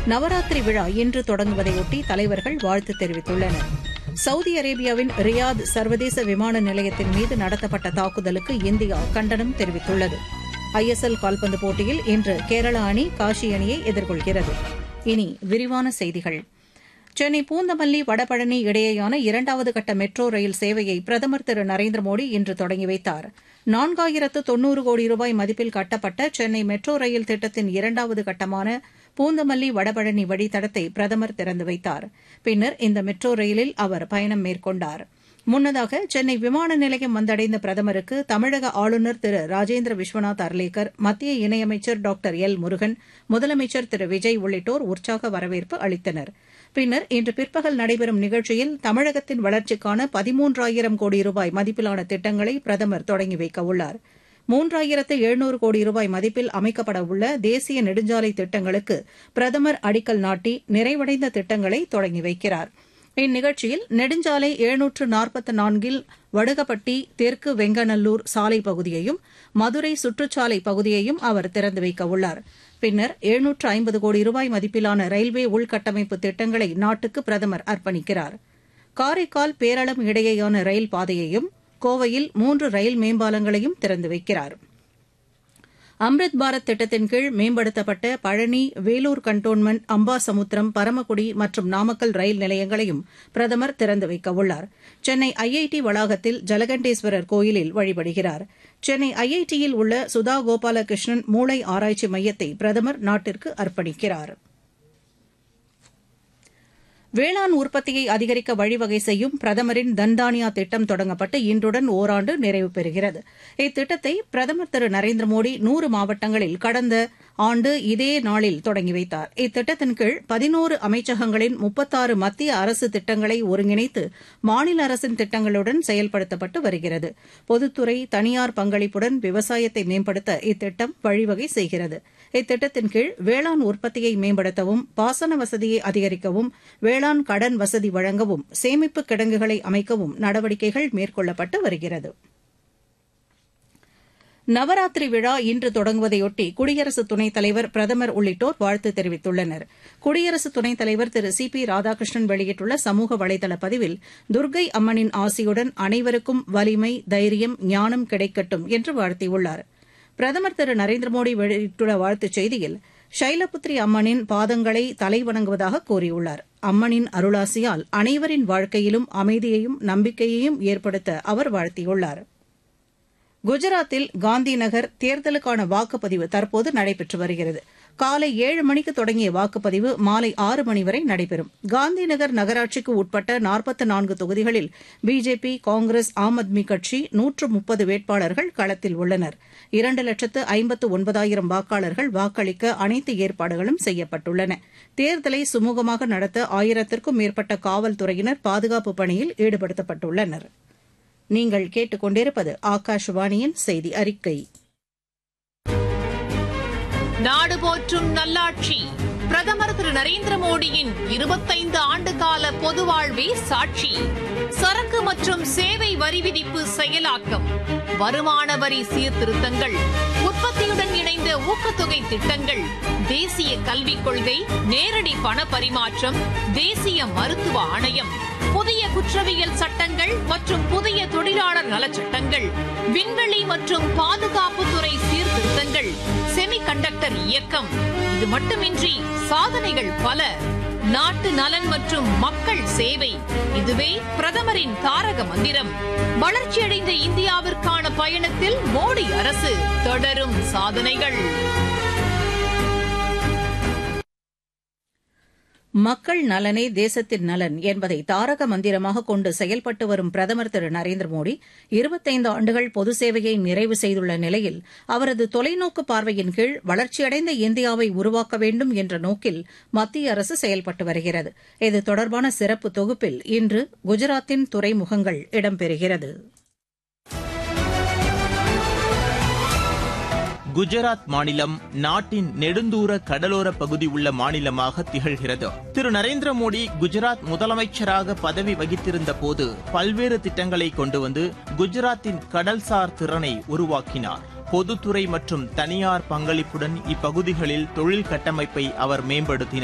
நவராத்திரி விழா இன்று தொடங்குவதையொட்டி தலைவர்கள் வாழ்த்து தெரிவித்துள்ளனர் சவுதி அரேபியாவின் ரியாத் சர்வதேச விமான நிலையத்தின் மீது நடத்தப்பட்ட தாக்குதலுக்கு இந்தியா கண்டனம் தெரிவித்துள்ளது ஐஎஸ்எல் கால்பந்து போட்டியில் இன்று கேரளா அணி காஷி அணியை எதிர்கொள்கிறது இனி விரிவான செய்திகள் சென்னை பூந்தமல்லி வடபழனி இடையேயான இரண்டாவது கட்ட மெட்ரோ ரயில் சேவையை பிரதமர் திரு நரேந்திர மோடி இன்று தொடங்கி வைத்தார் நான்காயிரத்து தொன்னூறு கோடி ரூபாய் மதிப்பில் கட்டப்பட்ட சென்னை மெட்ரோ ரயில் திட்டத்தின் இரண்டாவது கட்டமான பூந்தமல்லி வடபழனி வழித்தடத்தை பிரதமர் திறந்து வைத்தார் பின்னர் இந்த மெட்ரோ ரயிலில் அவர் பயணம் மேற்கொண்டார் முன்னதாக சென்னை விமான நிலையம் வந்தடைந்த பிரதமருக்கு தமிழக ஆளுநர் திரு ராஜேந்திர விஸ்வநாத் அர்லேக்கர் மத்திய இணையமைச்சர் டாக்டர் எல் முருகன் முதலமைச்சர் திரு விஜய் உள்ளிட்டோர் உற்சாக வரவேற்பு அளித்தனர் பின்னர் இன்று பிற்பகல் நடைபெறும் நிகழ்ச்சியில் தமிழகத்தின் வளர்ச்சிக்கான பதிமூன்றாயிரம் கோடி ரூபாய் மதிப்பிலான திட்டங்களை பிரதமர் தொடங்கி வைக்க உள்ளார் மூன்றாயிரத்து எழுநூறு கோடி ரூபாய் மதிப்பில் அமைக்கப்பட உள்ள தேசிய நெடுஞ்சாலை திட்டங்களுக்கு பிரதமர் அடிக்கல் நாட்டி நிறைவடைந்த திட்டங்களை தொடங்கி வைக்கிறார் இந்நிகழ்ச்சியில் நெடுஞ்சாலை எழுநூற்று நாற்பத்து நான்கில் வடுகப்பட்டி தெற்கு வெங்கநல்லூர் சாலை பகுதியையும் மதுரை சுற்றுச்சாலை பகுதியையும் அவர் திறந்து வைக்க உள்ளார் பின்னர் எழுநூற்று ஐம்பது கோடி ரூபாய் மதிப்பிலான ரயில்வே உள்கட்டமைப்பு திட்டங்களை நாட்டுக்கு பிரதமர் அர்ப்பணிக்கிறார் காரைக்கால் பேரளம் இடையேயான ரயில் பாதையையும் கோவையில் மூன்று ரயில் மேம்பாலங்களையும் திறந்து வைக்கிறார் அம்ரித் பாரத் திட்டத்தின் கீழ் மேம்படுத்தப்பட்ட பழனி வேலூர் கண்டோன்மெண்ட் அம்பாசமுத்திரம் பரமக்குடி மற்றும் நாமக்கல் ரயில் நிலையங்களையும் பிரதமர் திறந்து வைக்க உள்ளார் சென்னை ஐஐடி வளாகத்தில் ஜலகண்டேஸ்வரர் கோயிலில் வழிபடுகிறார் சென்னை ஐஐடியில் உள்ள சுதா கோபாலகிருஷ்ணன் மூளை ஆராய்ச்சி மையத்தை பிரதமர் நாட்டிற்கு அர்ப்பணிக்கிறார் வேளாண் உற்பத்தியை அதிகரிக்க வழிவகை செய்யும் பிரதமரின் தன்தானியா திட்டம் தொடங்கப்பட்டு இன்றுடன் ஓராண்டு நிறைவு பெறுகிறது இத்திட்டத்தை பிரதமர் திரு நரேந்திர மோடி நூறு மாவட்டங்களில் கடந்த ஆண்டு இதே நாளில் தொடங்கி வைத்தார் இத்திட்டத்தின் கீழ் பதினோரு அமைச்சகங்களின் முப்பத்தாறு மத்திய அரசு திட்டங்களை ஒருங்கிணைத்து மாநில அரசின் திட்டங்களுடன் செயல்படுத்தப்பட்டு வருகிறது பொதுத்துறை தனியார் பங்களிப்புடன் விவசாயத்தை மேம்படுத்த இத்திட்டம் வழிவகை செய்கிறது இத்திட்டத்தின் கீழ் வேளாண் உற்பத்தியை மேம்படுத்தவும் பாசன வசதியை அதிகரிக்கவும் வேளாண் கடன் வசதி வழங்கவும் சேமிப்பு கிடங்குகளை அமைக்கவும் நடவடிக்கைகள் மேற்கொள்ளப்பட்டு வருகிறது நவராத்திரி விழா இன்று தொடங்குவதையொட்டி குடியரசு துணைத் தலைவர் பிரதமர் உள்ளிட்டோர் வாழ்த்து தெரிவித்துள்ளனர் குடியரசு துணைத் தலைவர் திரு சி பி ராதாகிருஷ்ணன் வெளியிட்டுள்ள சமூக வலைதள பதிவில் துர்க்கை அம்மனின் ஆசியுடன் அனைவருக்கும் வலிமை தைரியம் ஞானம் கிடைக்கட்டும் என்று வாழ்த்தியுள்ளார் பிரதமர் திரு நரேந்திர மோடி வெளியிட்டுள்ள வாழ்த்துச் செய்தியில் ஷைலபுத்ரி அம்மனின் பாதங்களை தலை வணங்குவதாக கூறியுள்ளார் அம்மனின் அருளாசியால் அனைவரின் வாழ்க்கையிலும் அமைதியையும் நம்பிக்கையையும் ஏற்படுத்த அவர் வாழ்த்தியுள்ளார் குஜராத்தில் காந்தி நகர் தேர்தலுக்கான வாக்குப்பதிவு தற்போது நடைபெற்று வருகிறது காலை ஏழு மணிக்கு தொடங்கிய வாக்குப்பதிவு மாலை ஆறு மணி வரை நடைபெறும் காந்தி நகர் நகராட்சிக்கு உட்பட்ட நாற்பத்து நான்கு தொகுதிகளில் பிஜேபி காங்கிரஸ் ஆம் ஆத்மி கட்சி நூற்று முப்பது வேட்பாளர்கள் களத்தில் உள்ளனர் இரண்டு லட்சத்து ஐம்பத்து ஒன்பதாயிரம் வாக்காளர்கள் வாக்களிக்க அனைத்து ஏற்பாடுகளும் செய்யப்பட்டுள்ளன தேர்தலை சுமூகமாக நடத்த ஆயிரத்திற்கும் மேற்பட்ட காவல்துறையினர் பாதுகாப்பு பணியில் ஈடுபடுத்தப்பட்டுள்ளனர் நீங்கள் கேட்டுக்கொண்டிருப்பது ஆகாஷவாணியின் செய்தி அறிக்கை நாடு போற்றும் நல்லாட்சி பிரதமர் திரு நரேந்திர மோடியின் இருபத்தைந்து ஆண்டு கால பொது வாழ்வே சாட்சி சரக்கு மற்றும் சேவை வரி விதிப்பு செயலாக்கம் வருமான வரி சீர்திருத்தங்கள் உற்பத்தியுடன் இணைந்த ஊக்கத்தொகை திட்டங்கள் தேசிய கல்விக் கொள்கை நேரடி பண பரிமாற்றம் தேசிய மருத்துவ ஆணையம் புதிய குற்றவியல் சட்டங்கள் மற்றும் புதிய தொழிலாளர் நலச்சட்டங்கள் விண்வெளி மற்றும் பாதுகாப்புத்துறை சீர்திருத்தங்கள் செமி கண்டக்டர் இயக்கம் இது மட்டுமின்றி சாதனைகள் பல நாட்டு நலன் மற்றும் மக்கள் சேவை இதுவே பிரதமரின் தாரக மந்திரம் வளர்ச்சியடைந்த இந்தியாவிற்கான பயணத்தில் மோடி அரசு தொடரும் சாதனைகள் மக்கள் நலனே தேசத்தின் நலன் என்பதை தாரக மந்திரமாக கொண்டு செயல்பட்டு வரும் பிரதமர் திரு நரேந்திர மோடி இருபத்தைந்து ஆண்டுகள் பொது சேவையை நிறைவு செய்துள்ள நிலையில் அவரது தொலைநோக்கு பார்வையின் கீழ் வளர்ச்சியடைந்த இந்தியாவை உருவாக்க வேண்டும் என்ற நோக்கில் மத்திய அரசு செயல்பட்டு வருகிறது இது தொடர்பான சிறப்பு தொகுப்பில் இன்று குஜராத்தின் துறைமுகங்கள் இடம்பெறுகிறது குஜராத் மாநிலம் நாட்டின் நெடுந்தூர கடலோர பகுதி உள்ள மாநிலமாக திகழ்கிறது திரு நரேந்திர மோடி குஜராத் முதலமைச்சராக பதவி வகித்திருந்த போது பல்வேறு திட்டங்களை கொண்டு வந்து குஜராத்தின் கடல்சார் திறனை உருவாக்கினார் பொதுத்துறை மற்றும் தனியார் பங்களிப்புடன் இப்பகுதிகளில் தொழில் கட்டமைப்பை அவர் மேம்படுத்தினார்